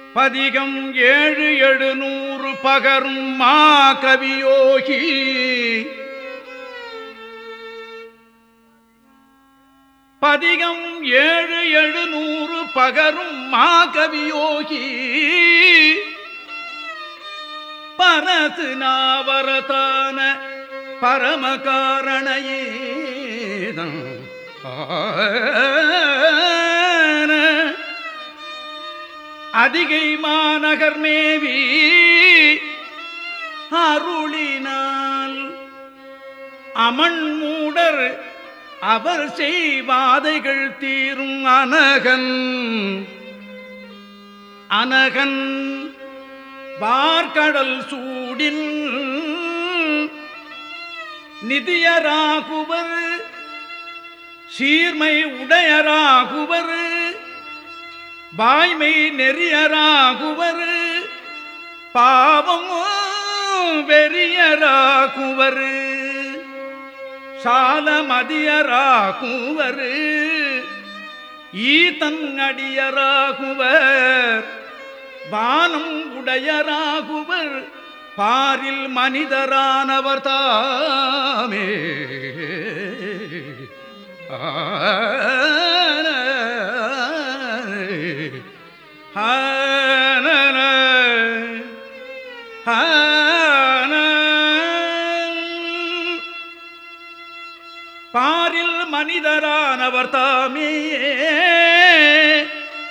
பதிகம் ஏழு எழுநூறு பகரும் மா கவியோகி பதிகம் ஏழு எழுநூறு பகரும் மா கவியோகி பரது நாவரதான பரமகாரணையேதம் அதிகை மாநகர் மேவி அருளினால் அமன் மூடர் அவர் செய்வாதைகள் தீரும் அனகன் அனகன் வார்கடல் சூடின் நிதியராகுவர் சீர்மை உடையராகுவர் வாய்மை நெறியராகுவர் பாவம் வெறியராகுவர் சாலமதியராகுவர் ஈதன் அடியராகுவர் வானம் உடையராகுவர் பாரில் மனிதரானவர் தாமே பாரில் மனிதரானவர் தாமே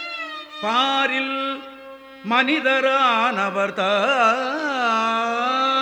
பாரில் மனிதரானவர் தாமே